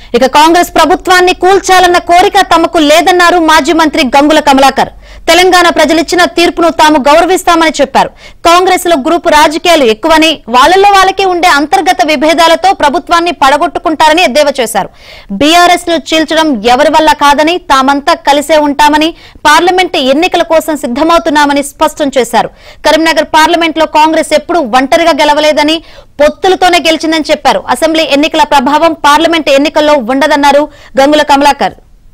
ఇక కాంగ్రెస్ ప్రభుత్వాన్ని కూల్చాలన్న కోరిక తమకు లేదన్నారు మాజీ మంత్రి గంగుల కమలాకర్ తెలంగాణ ప్రజలిచ్చిన తీర్పును తాము గౌరవిస్తామని చెప్పారు కాంగ్రెస్ లో గ్రూపు రాజకీయాలు ఎక్కువని వాళ్ళలో వాళ్ళకే ఉండే అంతర్గత విభేదాలతో ప్రభుత్వాన్ని పడగొట్టుకుంటారని ఎద్దేవా చేశారు బీఆర్ఎస్ ను చీల్చడం ఎవరి వల్ల కాదని తామంతా కలిసే ఉంటామని పార్లమెంట్ ఎన్నికల కోసం సిద్దమవుతున్నామని స్పష్టం చేశారు కరీంనగర్ పార్లమెంట్ లో కాంగ్రెస్ ఎప్పుడూ ఒంటరిగా గెలవలేదని పొత్తులతోనే గెలిచిందని చెప్పారు అసెంబ్లీ ఎన్నికల ప్రభావం పార్లమెంట్ ఎన్నికల్లో ఉండదన్నారు గంగుల కమలాకర్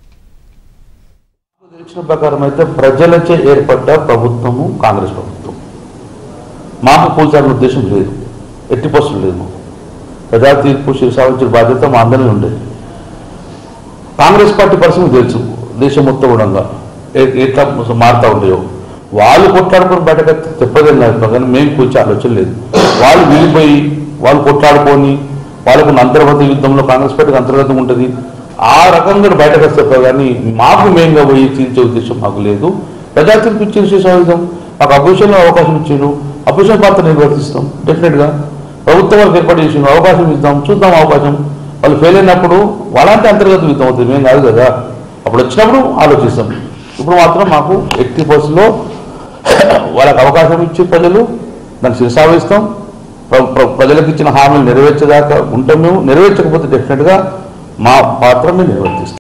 తెలిసిన ప్రకారం అయితే ప్రజలచే ఏర్పడ్డ ప్రభుత్వము కాంగ్రెస్ ప్రభుత్వం మాకు కూల్చాలని ఉద్దేశం లేదు ఎట్టి పోస్టులు లేదు మాకు. ప్రజా తీర్పు శిరసావించిన బాధ్యత మా అందరినీ ఉండేది కాంగ్రెస్ పార్టీ పరిస్థితి తెలుసు దేశం మొత్తం కూడా ఏ- ఎట్లా మారుతూ ఉంటాయో వాళ్ళు కొట్లాడుకొని బయటకు చెప్పదేం లేదు కానీ మేము కూర్చో ఆలోచన లేదు వాళ్ళు విడిపోయి వాళ్ళు కొట్లాడుకొని వాళ్ళకు ఉన్న అంతర్గత యుద్ధంలో కాంగ్రెస్ పార్టీకి అంతర్గతం ఉంటుంది ఆ రకంగా బయటకు వస్తే కానీ మాకు మేంగా పోయి తీర్చే ఉద్దేశం మాకు లేదు ప్రజా తీర్పు ఇచ్చిన శిశాయుధం మాకు అపోజిషన్లో అవకాశం ఇచ్చారు అపోజిషన్ పాత్ర నిర్వర్తిస్తాం డెఫినెట్గా ప్రభుత్వం వాళ్ళకి ఏర్పాటు చేసిన అవకాశం ఇద్దాం చూద్దాం అవకాశం వాళ్ళు ఫెయిల్ అయినప్పుడు వాళ్ళంటే అంతర్గత యుద్ధం అవుతుంది మేము కాదు కదా అప్పుడు వచ్చినప్పుడు ఆలోచిస్తాం ఇప్పుడు మాత్రం మాకు ఎట్టి బస్సులో వాళ్ళకి అవకాశం ఇచ్చి ప్రజలు దాన్ని శిరసావిస్తాం ప్ర- ప్ర- ప్రజలకు ఇచ్చిన హామీలు నెరవేర్చేదాకా ఉంటాం మేము నెరవేర్చకపోతే డెఫినెట్గా మా పాత్ర మేము నిర్వర్తిస్తాం